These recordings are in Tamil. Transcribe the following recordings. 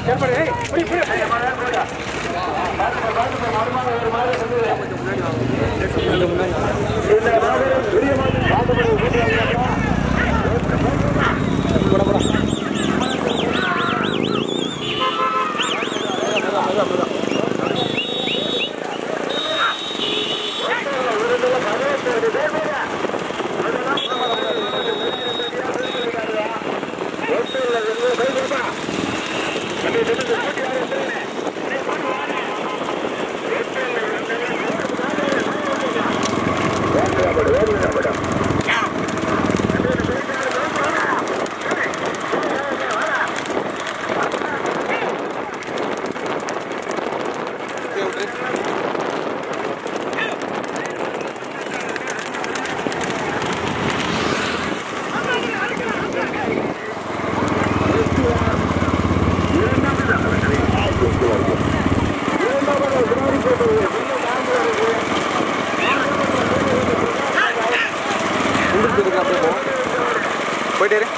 போயிட்டே இரு.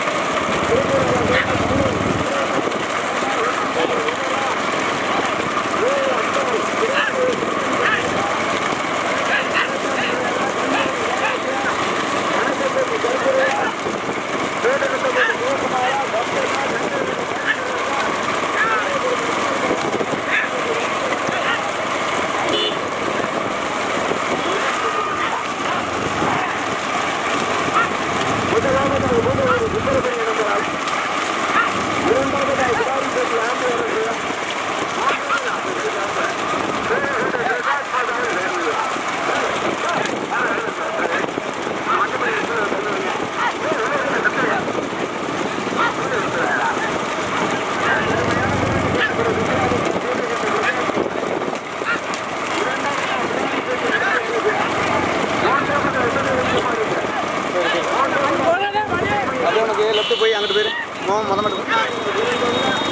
அப்படியே உனக்கு லெஃப்ட் போய் அங்கிட்டு போயிரு மொ மொத மட்டும் போ.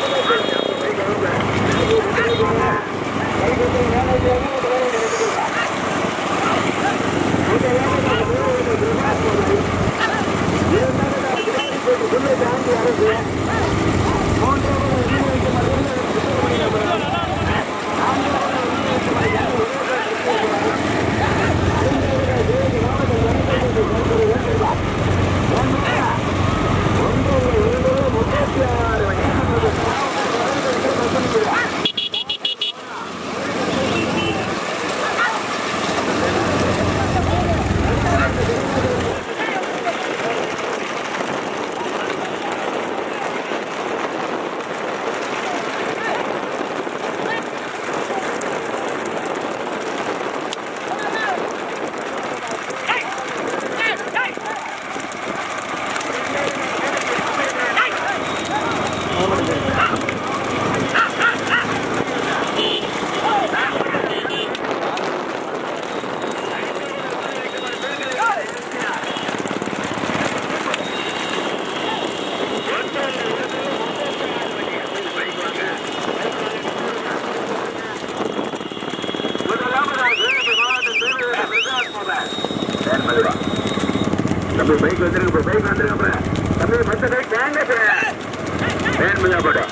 தம்பி பைக் வந்துருங்க பைக் வந்துருங்க தம்பி மத்த பைக் வாங்க வேன் மஜா போட்டோ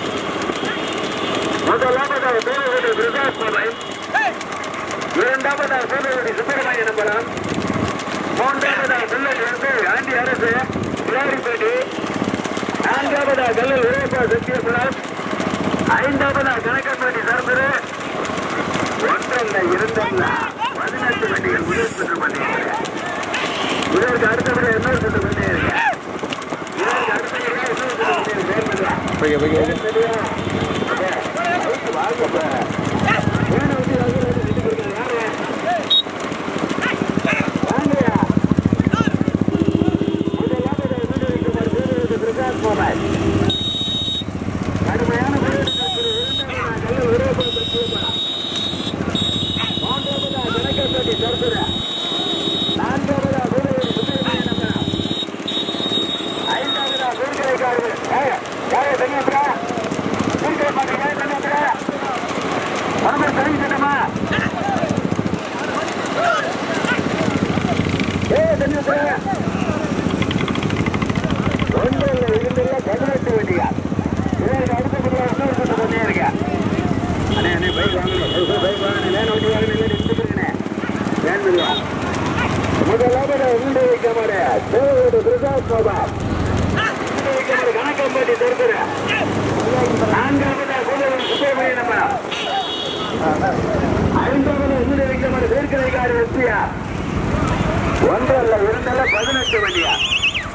முதலாவதாக பேரவதி பிரகாஷ் மொபைல் இரண்டாவதாக பேரவதி சுப்பிரமணிய நம்பலம் மூன்றாவதாக புல்லட் வந்து ஆண்டி அரசு பிளாரிப்பேட்டி நான்காவதாக கல்லல் உரைப்பா சத்தியகுமார் ஐந்தாவதாக கணக்கன்பேட்டி சர்பரு ஒன்றல்ல இரண்டல்ல பதினெட்டு வண்டிகள் முதல் சுற்று பண்ணியிருக்கிறேன் இதற்கு அடுத்தபடி இன்னொரு சுற்று பண்ணியிருக்கேன் இதற்கு அடுத்தபடியாக இன்னொரு சுற்று பண்ணியிருக்கேன் போய்க்க போய்க்க ஒன்றில் இருந்துள்ள பதினெட்டு வண்டியா இதற்கு அடுத்தபடியாக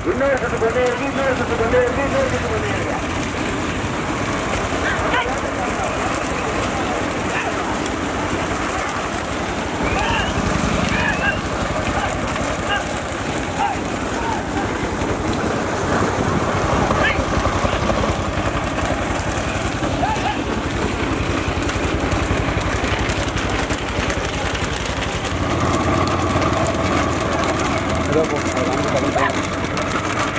இன்னொரு சுத்து கொண்டே இருக்கு இன்னொரு சுத்து கொண்டே இருக்கு இன்னொரு சுத்து கொண்டே இருக்கு இதோ போ அது வந்து கடந்து போ.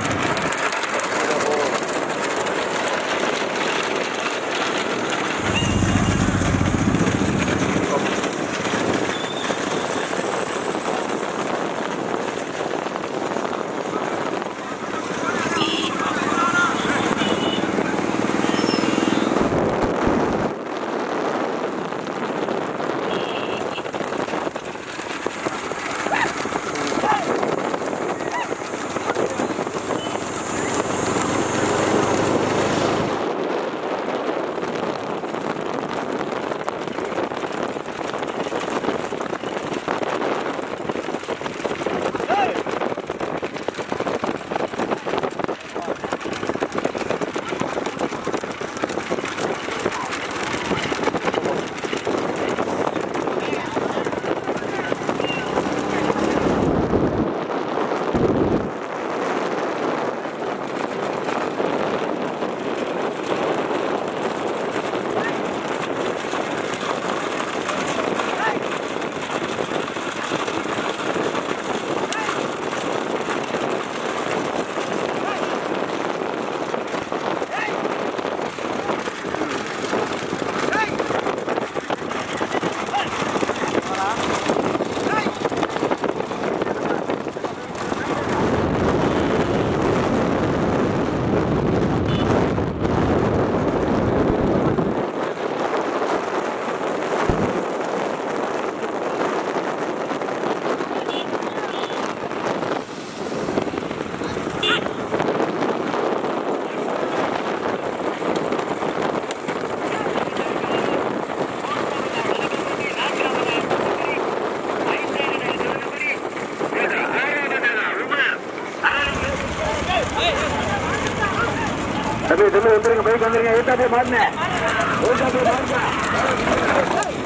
தம்பி தம்பி வந்துருங்க பைக் வந்துருங்க ஏத்தா போய் மாட்டினேன் ஏத்தா போய் மாட்டினேன்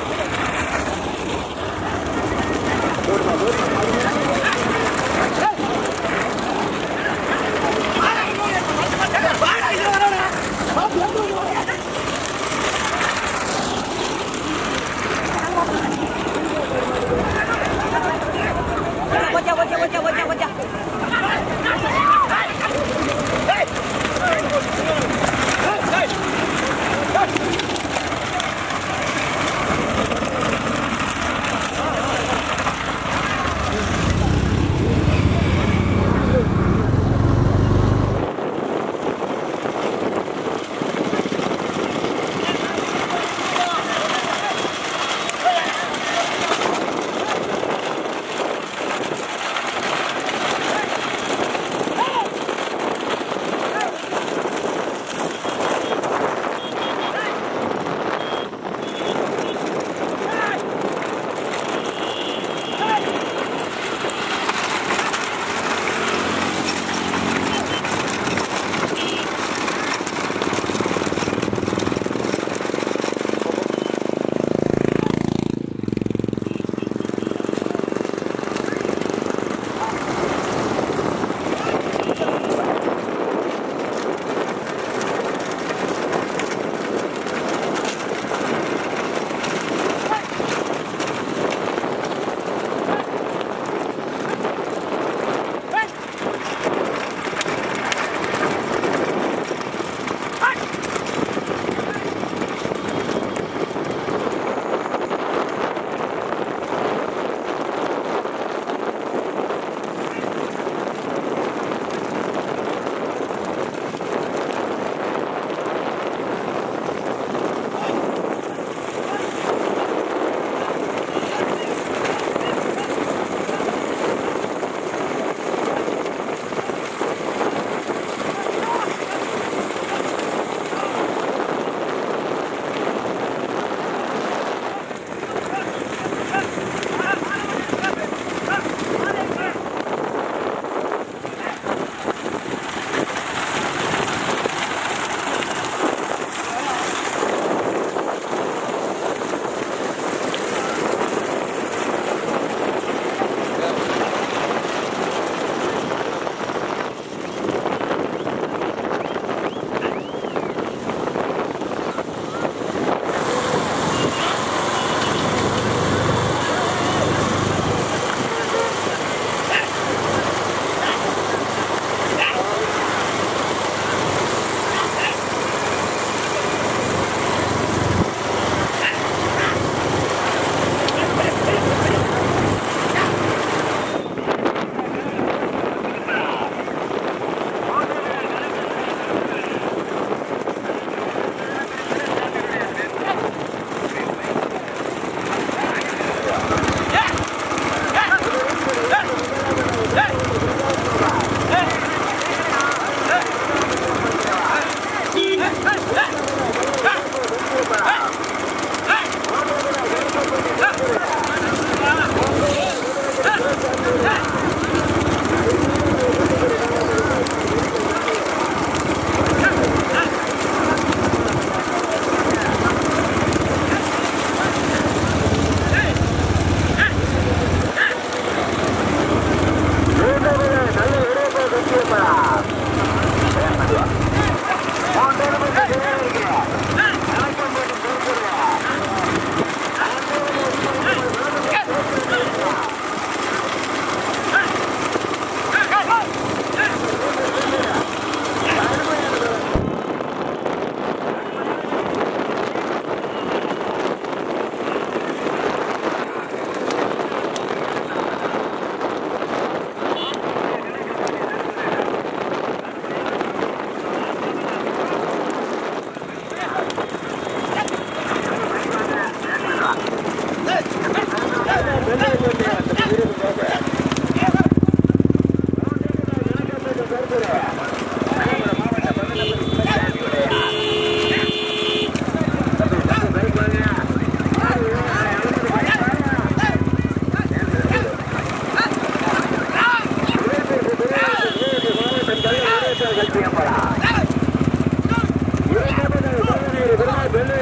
Bocah, bocah, bocah, bocah, bocah. ஆ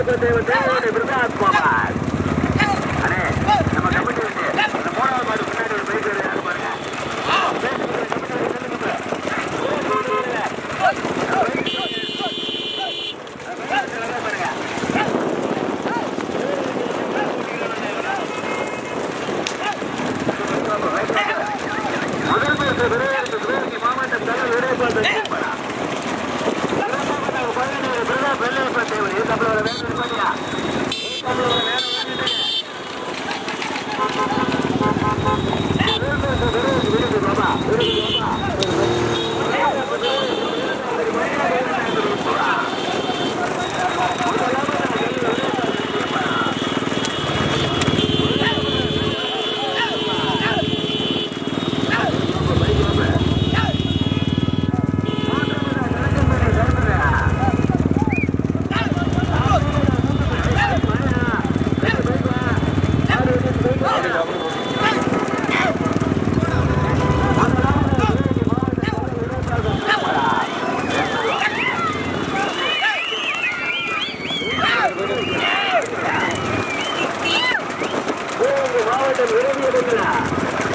வீரப்ப தேவர் தேவனுடைய பிரசாத் குமார் அண்ணே நம்ம கமிட்டி வந்து அந்த மூணாவது மாடு முன்னாடி ஒரு பைக் வருது யாரு பாருங்க முதல் பரிசு விரைவிற்கு சிவகங்கை மாவட்ட தலைவர் விரைவாக தீர்ப்படா பதினேழு பிரதா வெள்ளையப்ப தேவர் இது தமிழோட வேலை இருப்பாடியா தமிழோட வேலை மாவட்டம் விரும்பி இருக்கிறார்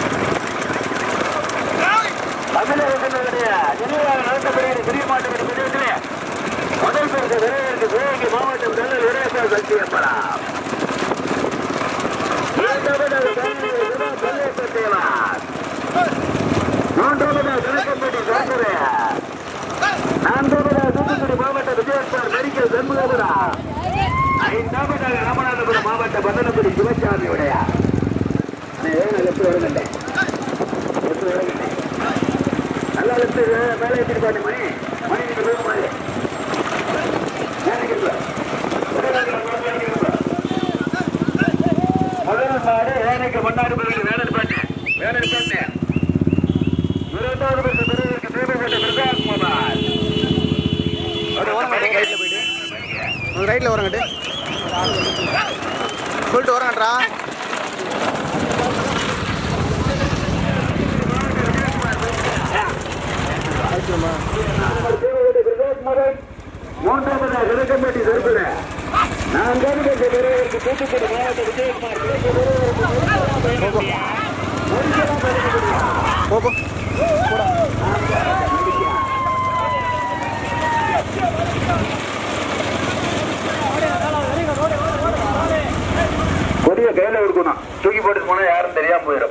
தமிழகத்தினுடைய நினைவாக நடத்தப்படுகிற பெரிய மாவட்ட பிரிவிலே முதல் பரிசு விரைவிற்கு சிவகங்கை மாவட்டம் நல்ல விரைவாக சக்தியப்படா மூன்றாவதாக கணக்கம்பட்டி சாக்குரே நான்காவதாக தூத்துக்குடி மாவட்ட விஜயகுமார் மெடிக்கல் சண்முகபுரா ஐந்தாவதாக ராமநாதபுரம் மாவட்ட பந்தனக்குடி சிவசாமி உடையா லெஃப்ட் வருங்கண்டே லெஃப்ட் வருங்கண்டே நல்லா லெஃப்ட் மேலே ஏற்றிட்டு பாட்டு மணி மணி நீங்க போய் மாதிரி முதல் மாடு வேலைக்கு முன்னாடி போய் வேலை பாட்டு வேலை பாட்டு இரண்டாவது பரிசு பெறுவதற்கு தேவைப்பட்ட பிரசாத் குமார் ஒரு ஓரம் கட்டு ரைட்டில் போயிட்டு ஒரு ரைட்டில் ஓரம் கட்டு சொல்லிட்டு ஓரங்கட்டுறா மூன்றாவதாக விளக்கம்பட்டி தருப்புட நான்காவது பெறுவதற்கு தூத்துக்குடி மாவட்ட விஜயகுமார் போ போ கொடிய கையில கொடுக்கணும் தூக்கி போட்டு போனா யாரும் தெரியாம போயிடும்